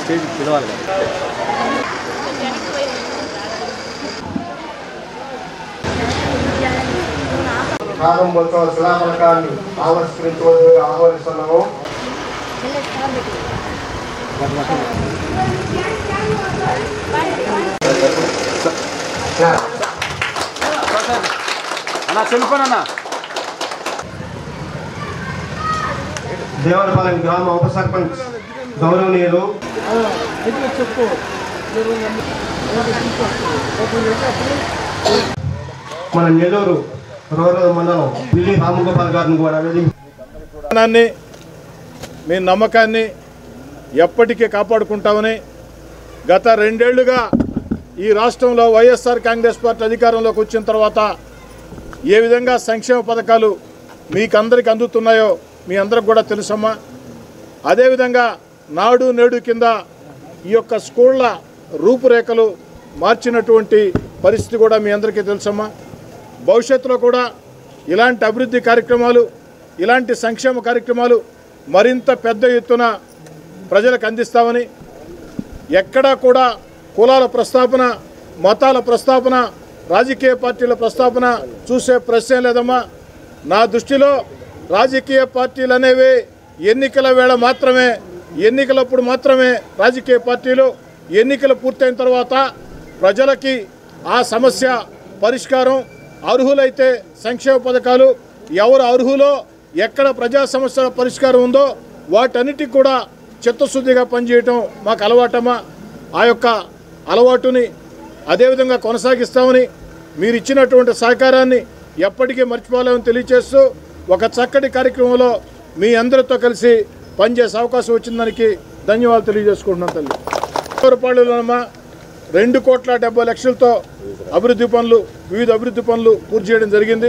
స్టేజ్కి పిలవాలి కదా ప్రారంభోత్సవ శిలాఫలకాన్ని ఆవిష్కరించవలసిందిగా ఆహ్వానిస్తున్నాము అన్న చెల్లిపోనన్నా దేవరపాలెం గ్రామ ఉప సర్పంచ్ గౌరవనీయులు మన నెల్లూరు రూరల్ మండలం పిల్లి రామగోపాల్ గారిని కూడా వెళ్ళి విధానాన్ని మీ నమ్మకాన్ని ఎప్పటికీ కాపాడుకుంటామని గత రెండేళ్లుగా ఈ రాష్ట్రంలో వైఎస్ఆర్ కాంగ్రెస్ పార్టీ అధికారంలోకి వచ్చిన తర్వాత ఏ విధంగా సంక్షేమ పథకాలు మీకందరికి అందుతున్నాయో మీ అందరికి కూడా తెలుసమ్మా అదేవిధంగా నాడు నేడు కింద ఈ యొక్క స్కూళ్ళ రూపురేఖలు మార్చినటువంటి పరిస్థితి కూడా మీ అందరికీ తెలుసమ్మా భవిష్యత్తులో కూడా ఇలాంటి అభివృద్ధి కార్యక్రమాలు ఇలాంటి సంక్షేమ కార్యక్రమాలు మరింత పెద్ద ఎత్తున ప్రజలకు అందిస్తామని ఎక్కడా కూడా కులాల ప్రస్తావన మతాల ప్రస్తావన రాజకీయ పార్టీల ప్రస్తావన చూసే ప్రశ్నే లేదమ్మా నా దృష్టిలో రాజకీయ పార్టీలు అనేవి ఎన్నికల వేళ మాత్రమే ఎన్నికలప్పుడు మాత్రమే రాజకీయ పార్టీలు ఎన్నికలు పూర్తయిన తర్వాత ప్రజలకి ఆ సమస్య పరిష్కారం అర్హులైతే సంక్షేమ పథకాలు ఎవరు అర్హులో ఎక్కడ ప్రజా సమస్యల పరిష్కారం ఉందో వాటన్నిటికి కూడా చిత్తశుద్ధిగా పనిచేయటం మాకు అలవాటమా ఆ యొక్క అలవాటుని అదేవిధంగా కొనసాగిస్తామని మీరు ఇచ్చినటువంటి సహకారాన్ని ఎప్పటికీ మర్చిపోలేమని తెలియజేస్తూ ఒక చక్కటి కార్యక్రమంలో మీ అందరితో కలిసి పనిచేసే అవకాశం వచ్చిన దానికి ధన్యవాదాలు తెలియజేసుకుంటున్నాను తల్లి రూపాయలమ్మా రెండు కోట్ల డెబ్బై లక్షలతో అభివృద్ధి పనులు వివిధ అభివృద్ధి పనులు పూర్తి చేయడం జరిగింది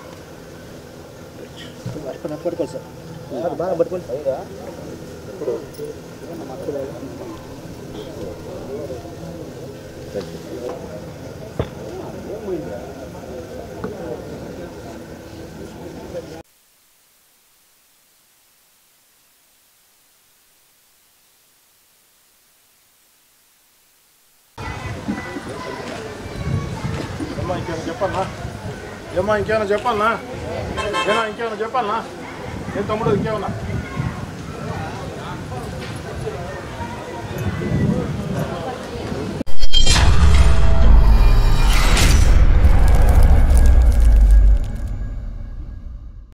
ఏమ్మా ఇంకేమైనా చెప్పాలనా ఏమ్మా ఇంకేమైనా చెప్పాలనా ఏనా ఇంకేమైనా చెప్పాలనా ఏ తమ్ముడు ఇంకేమన్నా